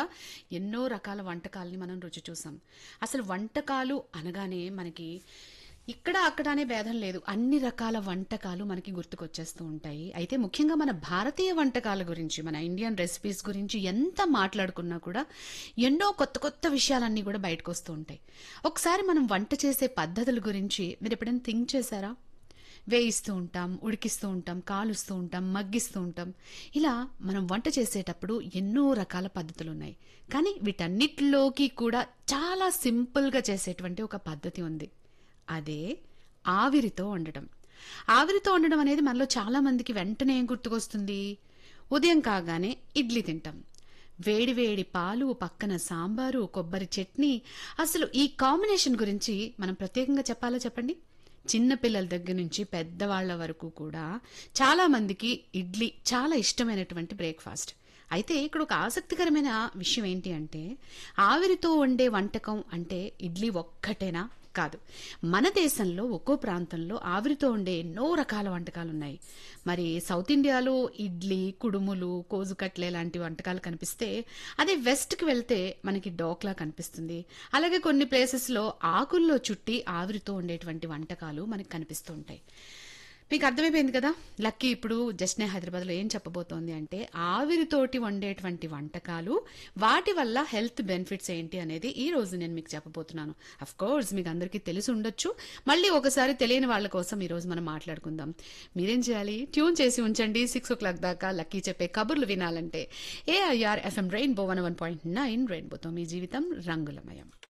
ఎన్నో రకాల వంటకాలని మనం రుచి చూసాం అసలు వంటకాలు అనగానే మనకి ఇక్కడ అక్కడ అనే భేదం లేదు అన్ని రకాల వంటకాలు మనకి గుర్తుకొచ్చేస్తూ ఉంటాయి అయితే ముఖ్యంగా మన భారతీయ వంటకాల గురించి మన ఇండియన్ రెసిపీస్ గురించి ఎంత మాట్లాడుకున్నా కూడా ఎన్నో కొత్త కొత్త విషయాలన్నీ కూడా బయటకు వస్తూ ఉంటాయి ఒకసారి మనం వంట చేసే పద్ధతుల గురించి మీరు ఎప్పుడైనా థింక్ చేశారా వేయిస్తూ ఉంటాం ఉడికిస్తూ ఉంటాం కాలుస్తూ ఉంటాం మగ్గిస్తూ ఉంటాం ఇలా మనం వంట చేసేటప్పుడు ఎన్నో రకాల పద్ధతులు ఉన్నాయి కానీ వీటన్నిటిలోకి కూడా చాలా సింపుల్గా చేసేటువంటి ఒక పద్ధతి ఉంది అదే ఆవిరితో వండటం ఆవిరితో వండడం అనేది మనలో చాలా మందికి వెంటనే ఏం గుర్తుకొస్తుంది ఉదయం కాగానే ఇడ్లీ తింటాం వేడి వేడి పాలు పక్కన సాంబారు కొబ్బరి చట్నీ అసలు ఈ కాంబినేషన్ గురించి మనం ప్రత్యేకంగా చెప్పాలో చెప్పండి చిన్న పిల్లల దగ్గర నుంచి పెద్దవాళ్ల వరకు కూడా చాలా మందికి ఇడ్లీ చాలా ఇష్టమైనటువంటి బ్రేక్ఫాస్ట్ అయితే ఇక్కడ ఒక ఆసక్తికరమైన విషయం ఏంటి అంటే ఆవిరితో వండే వంటకం అంటే ఇడ్లీ ఒక్కటేనా కాదు మన దేశంలో ఒక్కో ప్రాంతంలో ఆవిరితో ఉండే ఎన్నో రకాల వంటకాలు ఉన్నాయి మరి సౌత్ ఇండియాలో ఇడ్లీ కుడుములు కోజుకట్లే లాంటి వంటకాలు కనిపిస్తే అదే వెస్ట్కి వెళ్తే మనకి డోక్లా కనిపిస్తుంది అలాగే కొన్ని ప్లేసెస్లో ఆకుల్లో చుట్టి ఆవిరితో ఉండేటువంటి వంటకాలు మనకి కనిపిస్తూ ఉంటాయి మీకు అర్థమైపోయింది కదా లక్కీ ఇప్పుడు జస్నే హైదరాబాద్లో ఏం చెప్పబోతోంది అంటే ఆవిరితోటి వండేటువంటి వంటకాలు వాటి వల్ల హెల్త్ బెనిఫిట్స్ ఏంటి అనేది ఈ రోజు నేను మీకు చెప్పబోతున్నాను అఫ్ కోర్స్ మీకు అందరికీ తెలిసి ఉండొచ్చు మళ్ళీ ఒకసారి తెలియని వాళ్ళ కోసం ఈ రోజు మనం మాట్లాడుకుందాం మీరేం చేయాలి ట్యూన్ చేసి ఉంచండి సిక్స్ ఓ క్లాక్ దాకా లక్కీ చెప్పే కబుర్లు వినాలంటే AIR FM Rainbow one one point nine రెయిన్బోతో మీ జీవితం రంగులమయం